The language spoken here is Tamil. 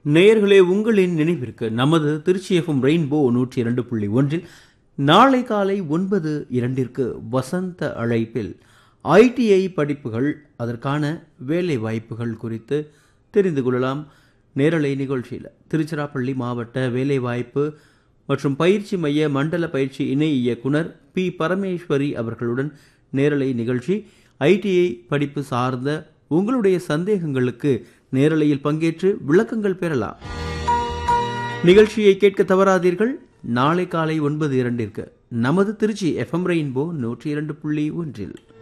நேயர்களே உங்களின் நினைவிற்கு நமது திருச்சி எஃப்எம் ரெயின்போ நூற்றி இரண்டு புள்ளி ஒன்றில் நாளை காலை ஒன்பது இரண்டிற்கு வசந்த அழைப்பில் ஐடிஐ படிப்புகள் அதற்கான வேலை வாய்ப்புகள் குறித்து தெரிந்து கொள்ளலாம் நேரலை நிகழ்ச்சியில் திருச்சிராப்பள்ளி மாவட்ட வேலைவாய்ப்பு மற்றும் பயிற்சி மைய மண்டல பயிற்சி இணை இயக்குனர் பி பரமேஸ்வரி அவர்களுடன் நேரலை நிகழ்ச்சி ஐடிஐ படிப்பு சார்ந்த உங்களுடைய சந்தேகங்களுக்கு நேரலையில் பங்கேற்று விளக்கங்கள் பெறலாம் நிகழ்ச்சியை கேட்க தவறாதீர்கள் நாளை காலை ஒன்பது இரண்டிற்கு நமது திருச்சி எஃப்எம் ரெயின்போ நூற்றி இரண்டு புள்ளி ஒன்றில்